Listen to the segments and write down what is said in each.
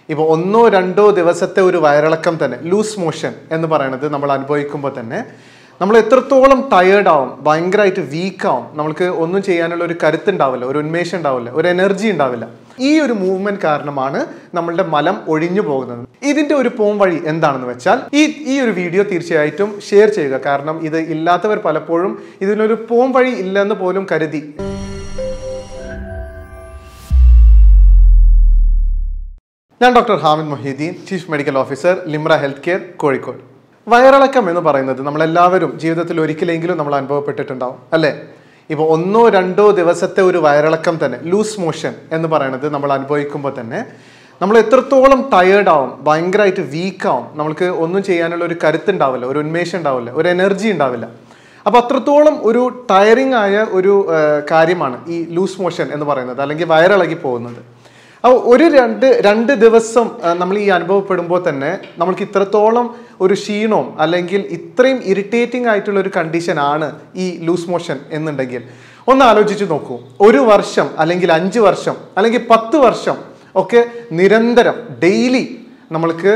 ഇപ്പോൾ ഒന്നോ രണ്ടോ ദിവസത്തെ ഒരു വയറിളക്കം തന്നെ ലൂസ് മോഷൻ എന്ന് പറയുന്നത് നമ്മൾ അനുഭവിക്കുമ്പോൾ തന്നെ നമ്മൾ എത്രത്തോളം ടയേർഡ് ആവും ഭയങ്കരമായിട്ട് വീക്ക് ആവും നമുക്ക് ഒന്നും ചെയ്യാനുള്ള ഒരു കരുത്തുണ്ടാവില്ല ഒരു ഉന്മേഷം ഉണ്ടാവില്ല ഒരു എനർജി ഉണ്ടാവില്ല ഈ ഒരു മൂവ്മെന്റ് കാരണമാണ് നമ്മളുടെ മലം ഒഴിഞ്ഞു പോകുന്നത് ഇതിന്റെ ഒരു പോം വഴി എന്താണെന്ന് വെച്ചാൽ ഈ ഈ ഒരു വീഡിയോ തീർച്ചയായിട്ടും ഷെയർ ചെയ്യുക കാരണം ഇത് ഇല്ലാത്തവർ പലപ്പോഴും ഇതിനൊരു പോം വഴി ഇല്ലെന്ന് പോലും കരുതി ഞാൻ doctor Hamid Mohiuddin chief medical officer Limra health care Kozhikode വയറിളക്കം എന്ന് പറയുന്നത് നമ്മളെല്ലാവരും ജീവിതത്തിൽ ഒരിക്കലെങ്കിലും നമ്മൾ അനുഭവപ്പെട്ടിട്ടുണ്ടാവും അല്ലേ ഇപ്പോൾ ഒന്നോ രണ്ടോ ദിവസത്തെ ഒരു വയറിളക്കം തന്നെ ലൂസ് മോഷൻ എന്ന് പറയുന്നത് നമ്മൾ അനുഭവിക്കുമ്പോൾ തന്നെ നമ്മൾ എത്രത്തോളം ടയേർഡ് ആവും ഭയങ്കരമായിട്ട് വീക്ക് ആവും നമുക്ക് ഒന്നും ചെയ്യാനുള്ള ഒരു കരുത്തുണ്ടാവില്ല ഒരു ഉന്മേഷം ഉണ്ടാവില്ല ഒരു എനർജി ഉണ്ടാവില്ല അപ്പോൾ അത്രത്തോളം ഒരു ടയറിംഗ് ആയ ഒരു ആ, കാര്യമാണ് ഈ ലൂസ് മോഷൻ എന്ന് പറയുന്നത് അല്ലെങ്കിൽ വയറിളകി പോകുന്നത് അപ്പോൾ ഒരു രണ്ട് രണ്ട് ദിവസം ആ, നമ്മൾ ഈ അനുഭവപ്പെടുമ്പോൾ തന്നെ നമ്മൾക്ക് ഇത്രത്തോളം ഒരു ക്ഷീണവും അല്ലെങ്കിൽ ഇത്രയും ഇറിറ്റേറ്റിംഗ് ആയിട്ടുള്ള ഒരു കണ്ടീഷൻ ആണ് ഈ ലൂസ് മോഷൻ എന്നുണ്ടെങ്കിൽ ഒന്ന് ആലോചിച്ച് നോക്കൂ ഒരു വർഷം അല്ലെങ്കിൽ അഞ്ച് വർഷം അല്ലെങ്കിൽ പത്ത് വർഷം ഒക്കെ നിരന്തരം ഡെയിലി നമ്മൾക്ക്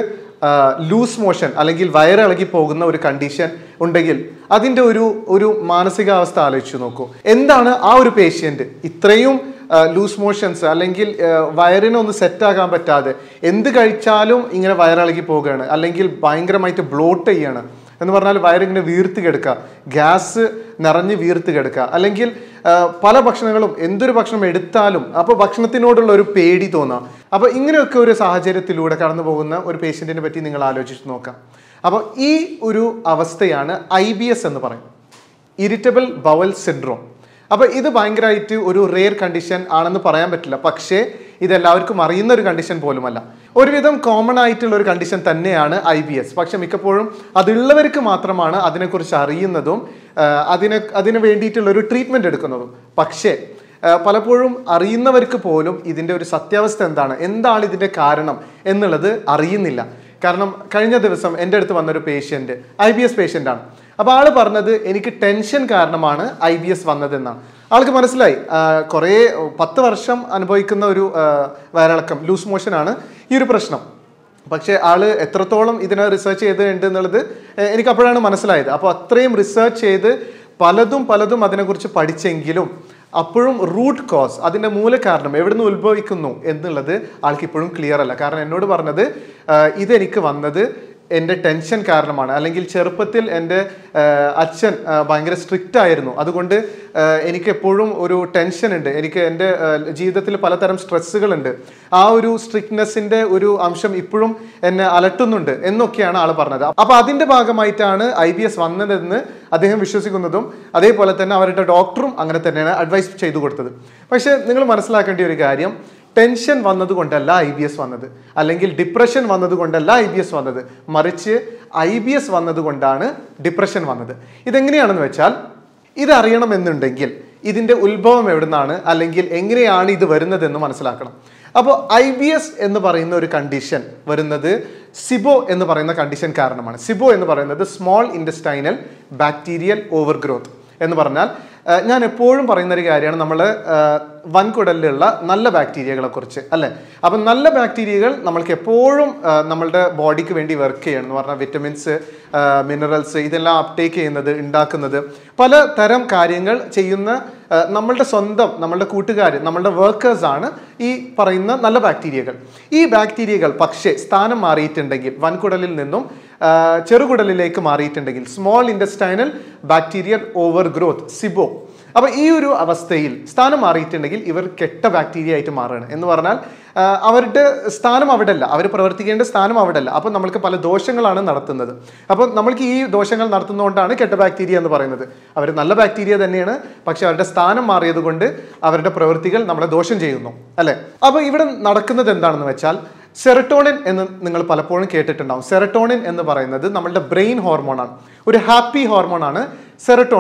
ലൂസ് മോഷൻ അല്ലെങ്കിൽ വയറിളകി പോകുന്ന ഒരു കണ്ടീഷൻ ഉണ്ടെങ്കിൽ അതിൻ്റെ ഒരു ഒരു മാനസികാവസ്ഥ ആലോചിച്ച് നോക്കൂ എന്താണ് ആ ഒരു പേഷ്യൻ്റ് ഇത്രയും ലൂസ് മോഷൻസ് അല്ലെങ്കിൽ ആ, വയറിനൊന്ന് സെറ്റാകാൻ പറ്റാതെ എന്ത് കഴിച്ചാലും ഇങ്ങനെ വയറിളകി പോകുകയാണ് അല്ലെങ്കിൽ ഭയങ്കരമായിട്ട് ബ്ലോട്ട് ചെയ്യാണ് എന്ന് പറഞ്ഞാൽ വയറിങ്ങനെ വീർത്ത് കിടക്കുക ഗ്യാസ് നിറഞ്ഞ് വീർത്ത് കിടക്കുക അല്ലെങ്കിൽ ആ, പല ഭക്ഷണങ്ങളും എന്തൊരു ഭക്ഷണം എടുത്താലും അപ്പോൾ ഭക്ഷണത്തിനോടുള്ള ഒരു പേടി തോന്നാം അപ്പോൾ ഇങ്ങനെയൊക്കെ ഒരു സാഹചര്യത്തിലൂടെ കടന്നു പോകുന്ന ഒരു പേഷ്യൻറ്റിനെ പറ്റി നിങ്ങൾ ആലോചിച്ച് നോക്കാം അപ്പോൾ ഈ ഒരു അവസ്ഥയാണ് ഐ ബി എസ് എന്ന് പറയും ഇറിറ്റബിൾ ബവൽ സിൻഡ്രോം അപ്പോൾ ഇത് ഭയങ്കരമായിട്ട് ഒരു റെയർ കണ്ടീഷൻ ആണെന്ന് പറയാൻ പറ്റില്ല പക്ഷേ ഇത് എല്ലാവർക്കും അറിയുന്ന ഒരു കണ്ടീഷൻ പോലുമല്ല ഒരുവിധം കോമൺ ആയിട്ടുള്ള ഒരു കണ്ടീഷൻ തന്നെയാണ് ഐ ബി എസ് പക്ഷെ മിക്കപ്പോഴും അതുള്ളവർക്ക് മാത്രമാണ് അതിനെക്കുറിച്ച് അറിയുന്നതും ആ, അതിനെ അതിന് വേണ്ടിയിട്ടുള്ള ഒരു ട്രീറ്റ്മെൻറ്റ് എടുക്കുന്നതും പക്ഷേ ആ, പലപ്പോഴും അറിയുന്നവർക്ക് പോലും ഇതിൻ്റെ ഒരു സത്യാവസ്ഥ എന്താണ് എന്താണ് ഇതിൻ്റെ കാരണം എന്നുള്ളത് അറിയുന്നില്ല കാരണം കഴിഞ്ഞ ദിവസം എൻ്റെ അടുത്ത് വന്നൊരു patient I B S patient ആണ് അപ്പോൾ ആൾ പറഞ്ഞത് എനിക്ക് ടെൻഷൻ കാരണമാണ് ഐ ബി എസ് വന്നതെന്നാണ് ആൾക്ക് മനസ്സിലായി ആ, കുറേ പത്ത് വർഷം അനുഭവിക്കുന്ന ഒരു ആ, വയറിളക്കം ലൂസ് മോഷനാണ് ഈ ഒരു പ്രശ്നം പക്ഷേ ആള് എത്രത്തോളം ഇതിനെ റിസർച്ച് ചെയ്തിട്ടുണ്ട് എന്നുള്ളത് എ- എനിക്ക് അപ്പോഴാണ് മനസ്സിലായത് അപ്പോൾ അത്രയും റിസർച്ച് ചെയ്ത് പലതും പലതും അതിനെക്കുറിച്ച് പഠിച്ചെങ്കിലും അപ്പോഴും റൂട്ട് കോസ് അതിൻ്റെ മൂലകാരണം എവിടുന്ന് ഉത്ഭവിക്കുന്നു എന്നുള്ളത് ആൾക്ക് ഇപ്പോഴും ക്ലിയർ അല്ല കാരണം എന്നോട് പറഞ്ഞത് ആ, ഇതെനിക്ക് വന്നത് എൻ്റെ ടെൻഷൻ കാരണമാണ് അല്ലെങ്കിൽ ചെറുപ്പത്തിൽ എൻ്റെ ആ, അച്ഛൻ ആ, ഭയങ്കര സ്ട്രിക്റ്റ് ആയിരുന്നു അതുകൊണ്ട് ആ, എനിക്ക് എപ്പോഴും ഒരു ടെൻഷൻ ഉണ്ട് എനിക്ക് എൻ്റെ ആ, ജീവിതത്തിൽ പലതരം സ്ട്രെസ്സുകളുണ്ട് ആ ഒരു സ്ട്രിക്ട്നെസ്സിൻ്റെ ഒരു അംശം ഇപ്പോഴും എന്നെ അലട്ടുന്നുണ്ട് എന്നൊക്കെയാണ് ആൾ പറഞ്ഞത് അപ്പോൾ അതിൻ്റെ ഭാഗമായിട്ടാണ് ഐ ബി എസ് വന്നതെന്ന് അദ്ദേഹം വിശ്വസിക്കുന്നതും അതേപോലെ തന്നെ അവരുടെ ഡോക്ടറും അങ്ങനെ തന്നെയാണ് അഡ്വൈസ് ചെയ്തു കൊടുത്തത് പക്ഷേ നിങ്ങൾ മനസ്സിലാക്കേണ്ട ഒരു കാര്യം ടെൻഷൻ വന്നതുകൊണ്ടല്ല ഐ ബി എസ് വന്നത് അല്ലെങ്കിൽ ഡിപ്രഷൻ വന്നതുകൊണ്ടല്ല ഐ ബി എസ് വന്നത് മറിച്ച് ഐ ബി എസ് വന്നതുകൊണ്ടാണ് ഡിപ്രഷൻ വന്നത് ഇതെങ്ങനെയാണെന്ന് വെച്ചാൽ ഇത് അറിയണമെന്നുണ്ടെങ്കിൽ ഇതിൻ്റെ ഉത്ഭവം എവിടുന്നാണ് അല്ലെങ്കിൽ എങ്ങനെയാണ് ഇത് വരുന്നതെന്ന് മനസ്സിലാക്കണം അപ്പോൾ ഐ ബി എസ് എന്ന് പറയുന്ന ഒരു കണ്ടീഷൻ വരുന്നത് സിബോ എന്ന് പറയുന്ന കണ്ടീഷൻ കാരണമാണ് സിബോ എന്ന് പറയുന്നത് small intestinal bacterial over growth എന്ന് പറഞ്ഞാൽ ആ, ഞാൻ എപ്പോഴും പറയുന്ന ഒരു കാര്യമാണ് നമ്മൾ വൻകുടലിലുള്ള നല്ല ബാക്ടീരിയകളെ കുറിച്ച് അല്ലേ അപ്പം നല്ല ബാക്ടീരിയകൾ നമ്മൾക്ക് എപ്പോഴും ആ, നമ്മളുടെ ബോഡിക്ക് വേണ്ടി വർക്ക് ചെയ്യണം എന്ന് പറഞ്ഞാൽ വിറ്റമിൻസ് മിനറൽസ് ഇതെല്ലാം അപ്ടേക്ക് ചെയ്യുന്നത് ഉണ്ടാക്കുന്നത് പല തരം കാര്യങ്ങൾ ചെയ്യുന്ന ആ, നമ്മളുടെ സ്വന്തം നമ്മളുടെ കൂട്ടുകാർ നമ്മളുടെ വർക്കേഴ്സ് ആണ് ഈ പറയുന്ന നല്ല ബാക്ടീരിയകൾ ഈ ബാക്ടീരിയകൾ പക്ഷേ സ്ഥാനം മാറിയിട്ടുണ്ടെങ്കിൽ വൻകുടലിൽ നിന്നും ആ, ചെറുകുടലിലേക്ക് മാറിയിട്ടുണ്ടെങ്കിൽ small intestinal bacterial over growth SIBO അപ്പോൾ ഈ ഒരു അവസ്ഥയിൽ സ്ഥാനം മാറിയിട്ടുണ്ടെങ്കിൽ ഇവർ കെട്ട ബാക്ടീരിയ ആയിട്ട് മാറുകയാണ് എന്ന് പറഞ്ഞാൽ ആ, അവരുടെ സ്ഥാനം അവിടെ അല്ല അവർ പ്രവർത്തിക്കേണ്ട സ്ഥാനം അവിടെ അല്ല അപ്പോൾ നമ്മൾക്ക് പല ദോഷങ്ങളാണ് നടത്തുന്നത് അപ്പോൾ നമ്മൾക്ക് ഈ ദോഷങ്ങൾ നടത്തുന്നതുകൊണ്ടാണ് കെട്ട ബാക്ടീരിയ എന്ന് പറയുന്നത് അവർ നല്ല ബാക്ടീരിയ തന്നെയാണ് പക്ഷെ അവരുടെ സ്ഥാനം മാറിയത് കൊണ്ട് അവരുടെ പ്രവൃത്തികൾ നമ്മളെ ദോഷം ചെയ്യുന്നു അല്ലേ അപ്പോൾ ഇവിടെ നടക്കുന്നത് എന്താണെന്ന് വെച്ചാൽ സെറട്ടോണിൻ എന്ന് നിങ്ങൾ പലപ്പോഴും കേട്ടിട്ടുണ്ടാവും സെറട്ടോണിൻ എന്ന് പറയുന്നത് നമ്മളുടെ ബ്രെയിൻ ഹോർമോണാണ് ഒരു ഹാപ്പി ഹോർമോണാണ് സെറട്ടോണിൻ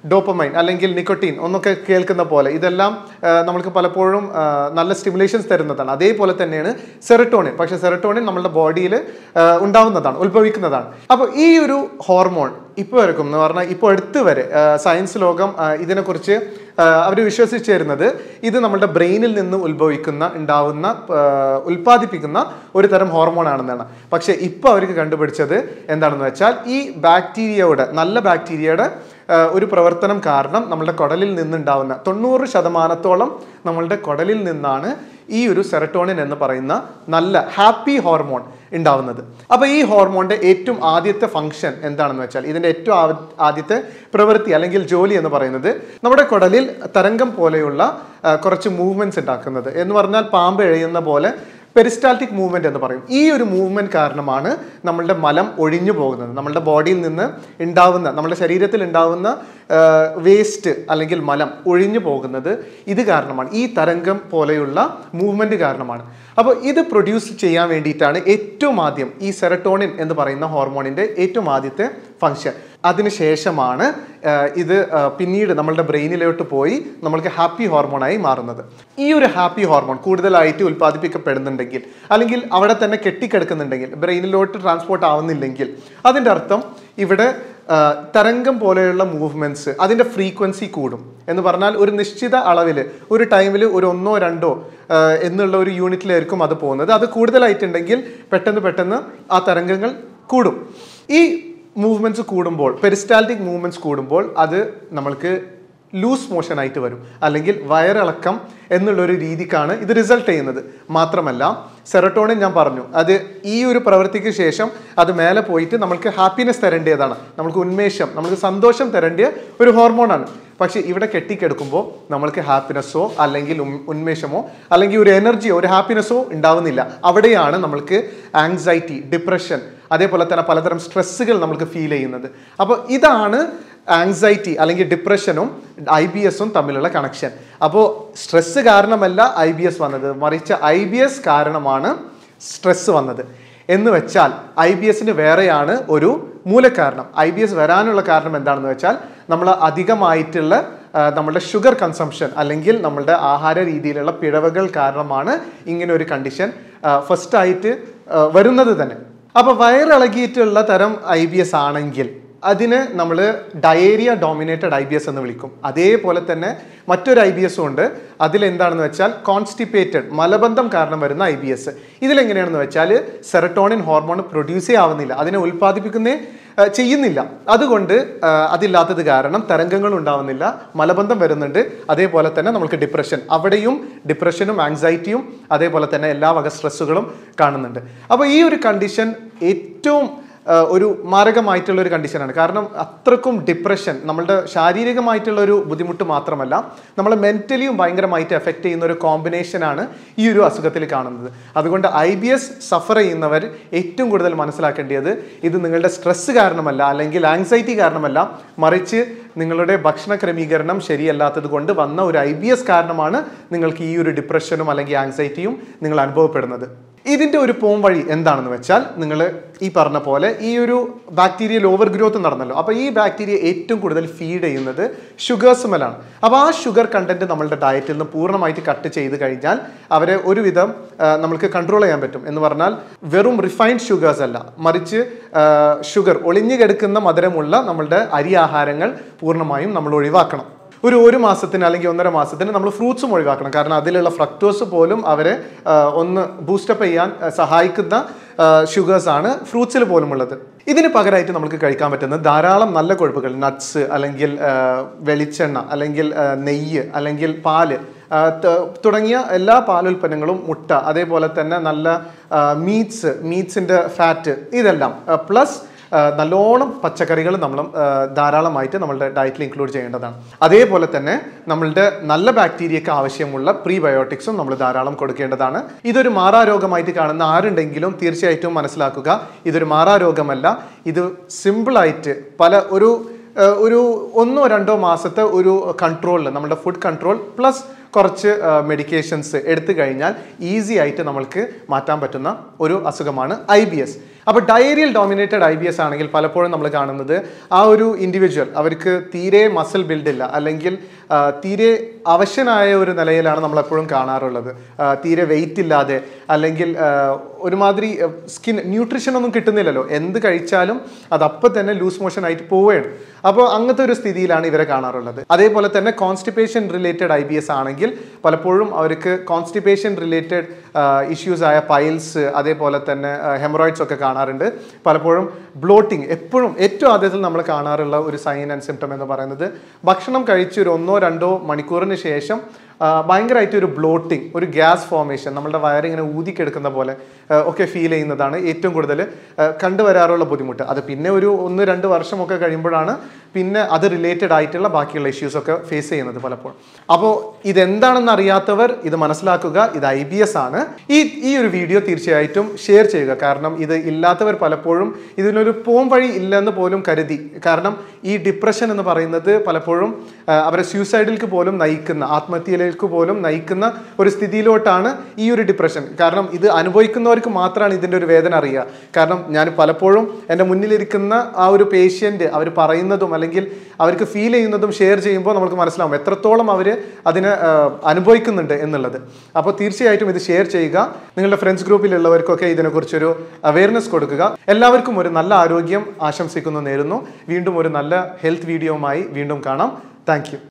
ഡോപ്പമൈൻ അല്ലെങ്കിൽ നിക്കോട്ടീൻ ഒന്നൊക്കെ കേൾക്കുന്ന പോലെ ഇതെല്ലാം ആ, നമ്മൾക്ക് പലപ്പോഴും ആ, നല്ല സ്റ്റിമുലേഷൻസ് തരുന്നതാണ് അതേപോലെ തന്നെയാണ് സെറട്ടോണിൻ പക്ഷേ സെറട്ടോണിൻ നമ്മുടെ ബോഡിയിൽ ഉണ്ടാവുന്നതാണ് ഉത്ഭവിക്കുന്നതാണ് അപ്പോൾ ഈ ഒരു ഹോർമോൺ ഇപ്പോൾ വരക്കും എന്ന് പറഞ്ഞാൽ ഇപ്പോൾ അടുത്ത് വരെ ആ, സയൻസ് ലോകം ആ, ഇതിനെക്കുറിച്ച് അവർ വിശ്വസിച്ചു തരുന്നത് ഇത് നമ്മുടെ ബ്രെയിനിൽ നിന്ന് ഉത്ഭവിക്കുന്ന ഉണ്ടാവുന്ന ആ, ഉൽപ്പാദിപ്പിക്കുന്ന ഒരു തരം ഹോർമോൺ ആണെന്നാണ് പക്ഷേ ഇപ്പോൾ അവർക്ക് കണ്ടുപിടിച്ചത് എന്താണെന്ന് വെച്ചാൽ ഈ ബാക്ടീരിയയുടെ നല്ല ബാക്ടീരിയയുടെ ആ, ഒരു പ്രവർത്തനം കാരണം നമ്മളുടെ കുടലിൽ നിന്നുണ്ടാവുന്ന തൊണ്ണൂറ് ശതമാനത്തോളം നമ്മളുടെ കുടലിൽ നിന്നാണ് ഈ ഒരു സെറട്ടോണിൻ എന്ന് പറയുന്ന നല്ല ഹാപ്പി ഹോർമോൺ ഉണ്ടാവുന്നത് അപ്പോൾ ഈ ഹോർമോണിന്റെ ഏറ്റവും ആദ്യത്തെ ഫംഗ്ഷൻ എന്താണെന്ന് വെച്ചാൽ ഇതിന്റെ ഏറ്റവും ആവ- ആദ്യത്തെ പ്രവൃത്തി അല്ലെങ്കിൽ ജോലി എന്ന് പറയുന്നത് നമ്മുടെ കുടലിൽ തരംഗം പോലെയുള്ള ആ, കുറച്ച് മൂവ്മെന്റ്സ് ഉണ്ടാക്കുന്നത് എന്ന് പറഞ്ഞാൽ പാമ്പ് എഴയുന്ന പോലെ പെരിസ്റ്റാൾട്ടിക് മൂവ്മെന്റ് എന്ന് പറയും ഈ ഒരു മൂവ്മെന്റ് കാരണമാണ് നമ്മളുടെ മലം ഒഴിഞ്ഞു പോകുന്നത് നമ്മളുടെ ബോഡിയിൽ നിന്ന് ഉണ്ടാവുന്ന നമ്മുടെ ശരീരത്തിൽ ഉണ്ടാവുന്ന വേസ്റ്റ് അല്ലെങ്കിൽ മലം ഒഴിഞ്ഞു പോകുന്നത് ഇത് കാരണമാണ് ഈ തരംഗം പോലെയുള്ള മൂവ്മെന്റ് കാരണമാണ് അപ്പോൾ ഇത് പ്രൊഡ്യൂസ് ചെയ്യാൻ വേണ്ടിയിട്ടാണ് ഏറ്റവും ആദ്യം ഈ സെറട്ടോണിൻ എന്ന് പറയുന്ന ഹോർമോണിന്റെ ഏറ്റവും ആദ്യത്തെ ഫങ്ഷൻ അതിനുശേഷമാണ് ആ, ഇത് ആ, പിന്നീട് നമ്മളുടെ ബ്രെയിനിലോട്ട് പോയി നമ്മൾക്ക് ഹാപ്പി ഹോർമോണായി മാറുന്നത് ഈ ഒരു ഹാപ്പി ഹോർമോൺ കൂടുതലായിട്ട് ഉൽപ്പാദിപ്പിക്കപ്പെടുന്നുണ്ടെങ്കിൽ അല്ലെങ്കിൽ അവിടെ തന്നെ കെട്ടിക്കിടക്കുന്നുണ്ടെങ്കിൽ ബ്രെയിനിലോട്ട് ട്രാൻസ്പോർട്ട് ആവുന്നില്ലെങ്കിൽ അതിൻ്റെ അർത്ഥം ഇവിടെ ആ, തരംഗം പോലെയുള്ള മൂവ്മെന്റ്സ് അതിൻ്റെ ഫ്രീക്വൻസി കൂടും എന്ന് പറഞ്ഞാൽ ഒരു നിശ്ചിത അളവിൽ ഒരു ടൈമിൽ ഒരു ഒന്നോ രണ്ടോ ആ, എന്നുള്ള ഒരു യൂണിറ്റിലായിരിക്കും അത് പോകുന്നത് അത് കൂടുതലായിട്ടുണ്ടെങ്കിൽ പെട്ടെന്ന് പെട്ടെന്ന് ആ തരംഗങ്ങൾ കൂടും ഈ മൂവ്മെന്റ്സ് കൂടുമ്പോൾ പെരിസ്റ്റാൽറ്റിക് മൂവ്മെന്റ്സ് കൂടുമ്പോൾ അത് നമ്മൾക്ക് ലൂസ് മോഷൻ ആയിട്ട് വരും അല്ലെങ്കിൽ വയറിളക്കം എന്നുള്ള ഒരു രീതിക്കാണ് ഇത് റിസൾട്ട് ചെയ്യുന്നത് മാത്രമല്ല സെറട്ടോണിൻ ഞാൻ പറഞ്ഞു അത് ഈ ഒരു പ്രവൃത്തിക്ക് ശേഷം അത് മേലെ പോയിട്ട് നമ്മൾക്ക് ഹാപ്പിനെസ് തരേണ്ടതാണ് നമ്മൾക്ക് ഉന്മേഷം നമുക്ക് സന്തോഷം തരേണ്ട ഒരു ഹോർമോണാണ് പക്ഷേ ഇവിടെ കെട്ടിക്കെടുക്കുമ്പോൾ നമ്മൾക്ക് ഹാപ്പിനെസ്സോ അല്ലെങ്കിൽ ഉം- ഉന്മേഷമോ അല്ലെങ്കിൽ ഒരു എനർജിയോ ഒരു ഹാപ്പിനെസ്സോ ഉണ്ടാവുന്നില്ല അവിടെയാണ് നമ്മൾക്ക് ആങ്സൈറ്റി ഡിപ്രഷൻ അതേപോലെ തന്നെ പലതരം സ്ട്രെസ്സുകൾ നമുക്ക് ഫീൽ ചെയ്യുന്നത് അപ്പോൾ ഇതാണ് ആങ്സൈറ്റി അല്ലെങ്കിൽ ഡിപ്രഷനും ഐ ബി എസും തമ്മിലുള്ള കണക്ഷൻ അപ്പോൾ സ്ട്രെസ്സ് കാരണമല്ല ഐ ബി എസ് വന്നത് മറിച്ച് ഐ ബി എസ് കാരണമാണ് സ്ട്രെസ്സ് വന്നത് എന്ന് വെച്ചാൽ ഐ ബി എസിന് വേറെയാണ് ഒരു മൂലകാരണം ഐ ബി എസ് വരാനുള്ള കാരണം എന്താണെന്ന് വെച്ചാൽ നമ്മൾ അധികമായിട്ടുള്ള ആ, നമ്മളുടെ ഷുഗർ കൺസംഷൻ അല്ലെങ്കിൽ നമ്മളുടെ ആഹാര രീതിയിലുള്ള പിഴവുകൾ കാരണമാണ് ഇങ്ങനെ ഒരു കണ്ടീഷൻ ഫസ്റ്റ് ആയിട്ട് ആ, വരുന്നത് തന്നെ അപ്പോൾ വയറിളകിയിട്ടുള്ള തരം ഐ ബി എസ് ആണെങ്കിൽ അതിന് നമ്മൾ diarrhoea dominated I B S എന്ന് വിളിക്കും അതേപോലെ തന്നെ മറ്റൊരു ഐ ബി എസും ഉണ്ട് അതിലെന്താണെന്ന് വെച്ചാൽ കോൺസ്റ്റിപ്പേറ്റഡ് മലബന്ധം കാരണം വരുന്ന ഐ ബി എസ് ഇതിലെങ്ങനെയാണെന്ന് വെച്ചാൽ സെറട്ടോണിൻ ഹോർമോൺ പ്രൊഡ്യൂസേ ആവുന്നില്ല അതിനെ ഉൽപ്പാദിപ്പിക്കുന്നേ ആ, ചെയ്യുന്നില്ല അതുകൊണ്ട് ആ, അതില്ലാത്തത് കാരണം തരംഗങ്ങൾ ഉണ്ടാവുന്നില്ല മലബന്ധം വരുന്നുണ്ട് അതേപോലെ തന്നെ നമുക്ക് ഡിപ്രഷൻ അവിടെയും ഡിപ്രഷനും ആങ്സൈറ്റിയും അതേപോലെ തന്നെ എല്ലാ വക സ്ട്രെസ്സുകളും കാണുന്നുണ്ട് അപ്പോൾ ഈ ഒരു കണ്ടീഷൻ ഏറ്റവും ആ, ഒരു മാരകമായിട്ടുള്ള ഒരു കണ്ടീഷനാണ് കാരണം അത്രക്കും ഡിപ്രഷൻ നമ്മളുടെ ശാരീരികമായിട്ടുള്ള ഒരു ബുദ്ധിമുട്ട് മാത്രമല്ല നമ്മളെ മെന്റലിയും ഭയങ്കരമായിട്ട് എഫക്റ്റ് ചെയ്യുന്ന ഒരു കോമ്പിനേഷനാണ് ഈ ഒരു അസുഖത്തിൽ കാണുന്നത് അതുകൊണ്ട് ഐ ബി എസ് സഫർ ചെയ്യുന്നവർ ഏറ്റവും കൂടുതൽ മനസ്സിലാക്കേണ്ടത് ഇത് നിങ്ങളുടെ സ്ട്രെസ് കാരണമല്ല അല്ലെങ്കിൽ ആങ്സൈറ്റി കാരണമല്ല മറിച്ച് നിങ്ങളുടെ ഭക്ഷണ ക്രമീകരണം ശരിയല്ലാത്തത് കൊണ്ട് വന്ന ഒരു ഐ ബി എസ് കാരണമാണ് നിങ്ങൾക്ക് ഈ ഒരു ഡിപ്രഷനും അല്ലെങ്കിൽ ആങ്സൈറ്റിയും നിങ്ങൾ അനുഭവപ്പെടുന്നത് ഇതിന്റെ ഒരു പോം വഴി എന്താണെന്ന് വെച്ചാൽ നിങ്ങൾ ഈ പറഞ്ഞ പോലെ ഈ ഒരു ബാക്ടീരിയൽ ഓവർ ഗ്രോത്ത് നടന്നല്ലോ അപ്പോൾ ഈ ബാക്ടീരിയ ഏറ്റവും കൂടുതൽ ഫീഡ് ചെയ്യുന്നത് ഷുഗേഴ്സ് മേലാണ് അപ്പോൾ ആ ഷുഗർ കണ്ടന്റ് നമ്മളുടെ ഡയറ്റിൽ നിന്ന് പൂർണ്ണമായിട്ട് കട്ട് ചെയ്ത് കഴിഞ്ഞാൽ അവരെ ഒരുവിധം ആ, നമുക്ക് കൺട്രോൾ ചെയ്യാൻ പറ്റും എന്ന് പറഞ്ഞാൽ വെറും റിഫൈൻഡ് ഷുഗേഴ്സ് അല്ല മറിച്ച് ഷുഗർ ഒളിഞ്ഞു കിടക്കുന്ന മധുരമുള്ള നമ്മളുടെ അരി ആഹാരങ്ങൾ പൂർണ്ണമായും നമ്മൾ ഒഴിവാക്കണം ഒരു ഒരു മാസത്തിന് അല്ലെങ്കിൽ ഒന്നര മാസത്തിന് നമ്മൾ ഫ്രൂട്ട്സും ഒഴിവാക്കണം കാരണം അതിലുള്ള ഫ്രക്ടോസ് പോലും അവരെ ആ, ഒന്ന് ബൂസ്റ്റപ്പ് ചെയ്യാൻ ആ, സഹായിക്കുന്ന ഷുഗേഴ്സ് ആണ് ഫ്രൂട്ട്സിൽ പോലും ഉള്ളത് ഇതിന് പകരമായിട്ട് നമുക്ക് കഴിക്കാൻ പറ്റുന്ന ധാരാളം നല്ല കൊഴുപ്പുകൾ നട്ട്സ് അല്ലെങ്കിൽ ആ, വെളിച്ചെണ്ണ അല്ലെങ്കിൽ ആ, നെയ്യ് അല്ലെങ്കിൽ പാല് ആ, ത- തുടങ്ങിയ എല്ലാ പാലുൽപ്പന്നങ്ങളും മുട്ട അതേപോലെ തന്നെ നല്ല മീറ്റ്സ് മീറ്റ്സിൻ്റെ ഫാറ്റ് ഇതെല്ലാം പ്ലസ് ആ, നല്ലോണം പച്ചക്കറികൾ നമ്മൾ ആ, ധാരാളമായിട്ട് നമ്മളുടെ ഡയറ്റിൽ ഇൻക്ലൂഡ് ചെയ്യേണ്ടതാണ് അതേപോലെ തന്നെ നമ്മളുടെ നല്ല ബാക്ടീരിയക്ക് ആവശ്യമുള്ള പ്രീബയോട്ടിക്സും നമ്മൾ ധാരാളം കൊടുക്കേണ്ടതാണ് ഇതൊരു മാറാരോഗമായിട്ട് കാണുന്ന ആരുണ്ടെങ്കിലും തീർച്ചയായിട്ടും മനസ്സിലാക്കുക ഇതൊരു മാറാരോഗമല്ല ഇത് സിമ്പിളായിട്ട് പല ഒരു ആ, ഒരു ഒന്നോ രണ്ടോ മാസത്തെ ഒരു കൺട്രോളിൽ നമ്മുടെ ഫുഡ് കൺട്രോൾ പ്ലസ് കുറച്ച് മെഡിക്കേഷൻസ് എടുത്തു കഴിഞ്ഞാൽ ഈസി ആയിട്ട് നമ്മൾക്ക് മാറ്റാൻ പറ്റുന്ന ഒരു അസുഖമാണ് ഐ ബി എസ് അപ്പോൾ diarrhoeal dominated I B S ആണെങ്കിൽ പലപ്പോഴും നമ്മൾ കാണുന്നത് ആ ഒരു ഇൻഡിവിജ്വൽ അവർക്ക് തീരെ മസിൽ ബിൽഡ് ഇല്ല അല്ലെങ്കിൽ ആ, തീരെ അവശനായ ഒരു നിലയിലാണ് നമ്മൾ എപ്പോഴും കാണാറുള്ളത് ആ, തീരെ വെയിറ്റ് ഇല്ലാതെ അല്ലെങ്കിൽ ആ, ഒരുമാതിരി സ്കിൻ ന്യൂട്രീഷൻ ഒന്നും കിട്ടുന്നില്ലല്ലോ എന്ത് കഴിച്ചാലും അത് അപ്പം തന്നെ ലൂസ് മോഷൻ ആയിട്ട് പോവുകയാണ് അപ്പോൾ അങ്ങനത്തെ ഒരു സ്ഥിതിയിലാണ് ഇവരെ കാണാറുള്ളത് അതേപോലെ തന്നെ constipation related I B S ആണെങ്കിൽ പലപ്പോഴും അവർക്ക് കോൺസ്റ്റിപ്പേഷൻ റിലേറ്റഡ് ഇഷ്യൂസ് ആയ പൈൽസ് അതേപോലെ തന്നെ ഹെമറോയിഡ്സ് ഒക്കെ കാണാറുണ്ട് പലപ്പോഴും ബ്ലോട്ടിങ് എപ്പോഴും ഏറ്റവും ആദ്യത്തിൽ നമ്മൾ കാണാറുള്ള ഒരു സൈൻ ആൻഡ് സിംറ്റം എന്ന് പറയുന്നത് ഭക്ഷണം കഴിച്ച് ഒരു ഒന്നോ രണ്ടോ മണിക്കൂറിന് ശേഷം ആ, ഭയങ്കരമായിട്ട് ഒരു ബ്ലോട്ടിങ് ഒരു ഗ്യാസ് ഫോർമേഷൻ നമ്മുടെ വയറിങ്ങനെ ഊതിക്കെടുക്കുന്ന പോലെ ആ, ഒക്കെ ഫീൽ ചെയ്യുന്നതാണ് ഏറ്റവും കൂടുതൽ ആ, കണ്ടുവരാറുള്ള ബുദ്ധിമുട്ട് അത് പിന്നെ ഒരു ഒന്ന് രണ്ട് വർഷമൊക്കെ കഴിയുമ്പോഴാണ് പിന്നെ അത് റിലേറ്റഡ് ആയിട്ടുള്ള ബാക്കിയുള്ള ഇഷ്യൂസ് ഒക്കെ ഫേസ് ചെയ്യുന്നത് പലപ്പോഴും അപ്പോൾ ഇതെന്താണെന്ന് അറിയാത്തവർ ഇത് മനസ്സിലാക്കുക ഇത് ഐ ബി എസ് ആണ് ഈ ഈ ഒരു വീഡിയോ തീർച്ചയായിട്ടും ഷെയർ ചെയ്യുക കാരണം ഇത് ഇല്ലാത്തവർ പലപ്പോഴും ഇതിനൊരു പോം വഴി ഇല്ലെന്ന് പോലും കരുതി കാരണം ഈ ഡിപ്രഷൻ എന്ന് പറയുന്നത് പലപ്പോഴും ആ, അവരെ സ്യൂസൈഡിലേക്ക് പോലും നയിക്കുന്ന ആത്മഹത്യയിലേക്ക് പോലും നയിക്കുന്ന ഒരു സ്ഥിതിയിലോട്ടാണ് ഈ ഒരു ഡിപ്രഷൻ കാരണം ഇത് അനുഭവിക്കുന്നവർക്ക് മാത്രമാണ് ഇതിൻ്റെ ഒരു വേദന അറിയുക കാരണം ഞാൻ പലപ്പോഴും എൻ്റെ മുന്നിലിരിക്കുന്ന ആ ഒരു പേഷ്യൻ്റ് അവർ പറയുന്നതും അല്ലെങ്കിൽ അവർക്ക് ഫീൽ ചെയ്യുന്നതും ഷെയർ ചെയ്യുമ്പോൾ നമുക്ക് മനസ്സിലാവും എത്രത്തോളം അവർ അതിനെ ആ, അനുഭവിക്കുന്നുണ്ട് എന്നുള്ളത് അപ്പോൾ തീർച്ചയായിട്ടും ഇത് ഷെയർ ചെയ്യുക നിങ്ങളുടെ ഫ്രണ്ട്സ് ഗ്രൂപ്പിലുള്ളവർക്കൊക്കെ ഇതിനെക്കുറിച്ചൊരു അവയർനെസ് കൊടുക്കുക എല്ലാവർക്കും ഒരു നല്ല ആരോഗ്യം ആശംസിക്കുന്നു നേരുന്നു വീണ്ടും ഒരു നല്ല ഹെൽത്ത് വീഡിയോയുമായി വീണ്ടും കാണാം താങ്ക്